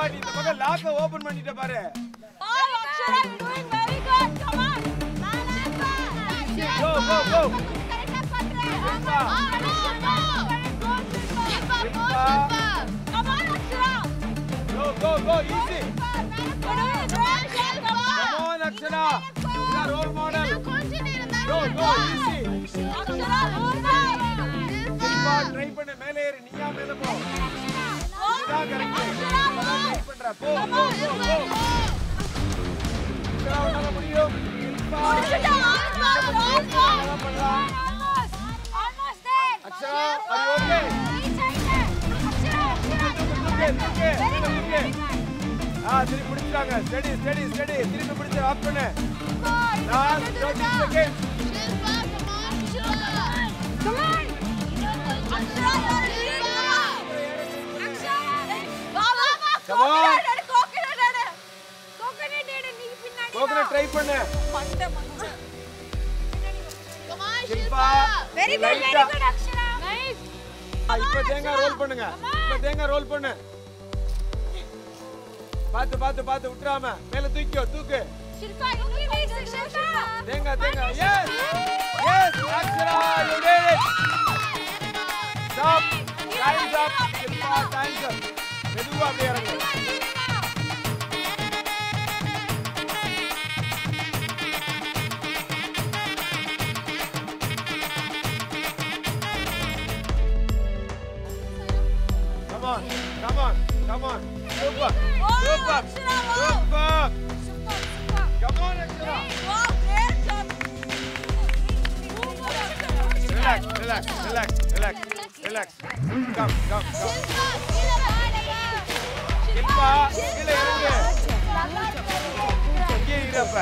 நீ இந்த பக்கம் லாக்க ஓபன் பண்ணிட்ட பாரு Oh, Akshara, you're doing very good. Come on. Go, go, go. Shilpa. Come on, Akshara. Go go go easy You're doing great, Shilpa. Come on Akshara you are role model go go easy Akshara, move on. Shilpa try பண்ணு மேலே ஏறு நீயா மேலே போ இதான் correct try பண்ற போ போ போ போ அக்ஷரா உன்னால முடியும் சில்பா நல்லா பண்ணலாம் Almost there. Akshara are you okay தூக்கு தூக்கு தூக்கு தூக்கு ஆ திருப்பி பிடிச்சாங்க ஸ்டடி ஸ்டடி ஸ்டடி திருப்பி பிடிச்சு ஆஃப் பண்ணு last 30 seconds Come on. Akshara, you're leading. Akshara. வா, வா, வா. Come on. Coconut எடு, coconut எடு. Coconut எடு, நீ பின்னாடி வா. கோகனட் ட்ரை பண்ணு மண்டை, மண்டை. சில்பா Very good, very லைட்டா good, Akshara. Nice. இப்ப தேங்காய் ரோல் பண்ணுங்க இப்ப தேங்காய் ரோல் பண்ணு பாத்து பாத்து பாத்து விட்டுறாம மேல தூக்கியோ தூக்கு Shilpa, you can make it, Shilpa. தேங்காய் தேங்காய் yes yes Akshara you did it stop time's up Shilpa time's up மெதுவா அப்படியே இறங்கு Come on, come on, come on. Super, super, Akshara, wow. super. Come on, Akshara. Wow, great job. Relax, relax, relax, relax, relax. Come, come, come. Shilpa கீழே இறங்கு இங்கே இருப்ப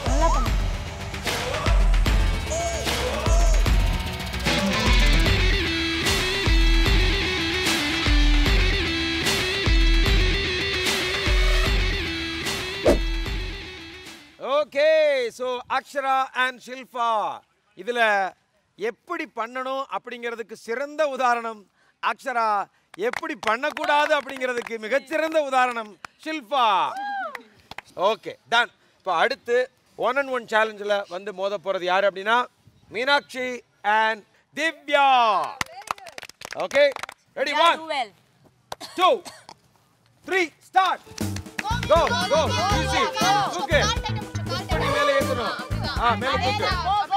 okay so Akshara and Shilpa இதுல எப்படி பண்ணணும் அப்படிங்கிறதுக்கு சிறந்த உதாரணம் அக்ஷரா எப்படி பண்ணக்கூடாது அப்படிங்கிறதுக்கு மிகச்சிறந்த உதாரணம் ஷில்பா ஓகே டன் இப்போ அடுத்து ஒன் அண்ட் ஒன் சேலஞ்சில் வந்து மோத போகிறது யார் அப்படின்னா Meenakshi and Divya okay ready one well. Two three start go go easy okay இப்படி மேலே ஏற்றணும் ஆ மேலே தூக்கு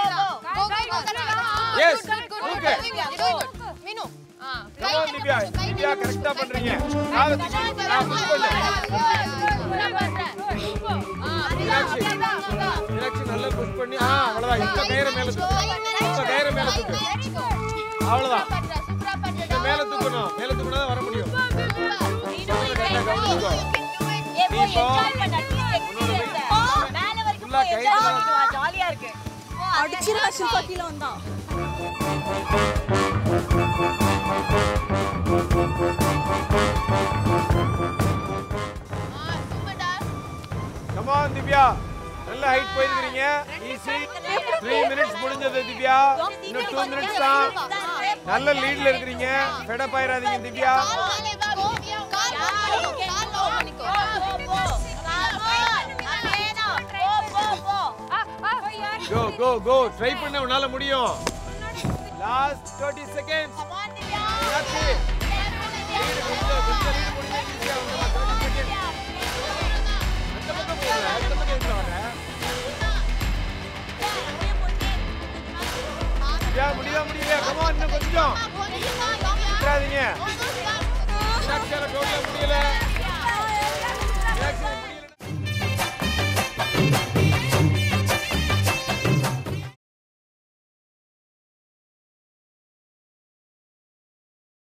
yes okay come on Divya Divya கரெக்டா பண்றீங்க காதை தூக்கி ஆ புஷ் பண்ணு மீனாட்சி மீனாட்சி நல்லா புஷ் பண்ணி ஆ அவ்வளவுதான் இப்ப கயிறை மேல தூக்கு இப்ப கயிறை மேல தூக்கு அவ்வளவுதான் இப்ப மேல தூக்கணும் மேல தூக்கினா தான் வர முடியும் கரெக்டா கவனிச்சுக்கோ ஃபுல்லா கயிறு மேல அடிச்சிருவா ஷில்பா கீழே வந்தான் கமான் திவ்யா நல்ல ஹைட் போயிருக்கீங்க ஈஸி த்ரீ மினிட்ஸ் முடிஞ்சது திவ்யா இன்னும் டூ மினிட்ஸ் தான் நல்ல லீட்ல இருக்கிறீங்க ஃபெடப் ஆயிராதீங்க Divya go go go try பண்ண உன்னால முடியும் லாஸ்ட் 30 செகண்ட்ஸ் மீனாட்சி lead கொஞ்சம் கொஞ்சம் lead முடிஞ்சா easy ஆ வந்துடலாம். 30 seconds. அந்த பக்கம் போகல அந்த பக்கம் எங்க வர திவ்யா முடியல முடியல கமான் இன்னும் கொஞ்சம்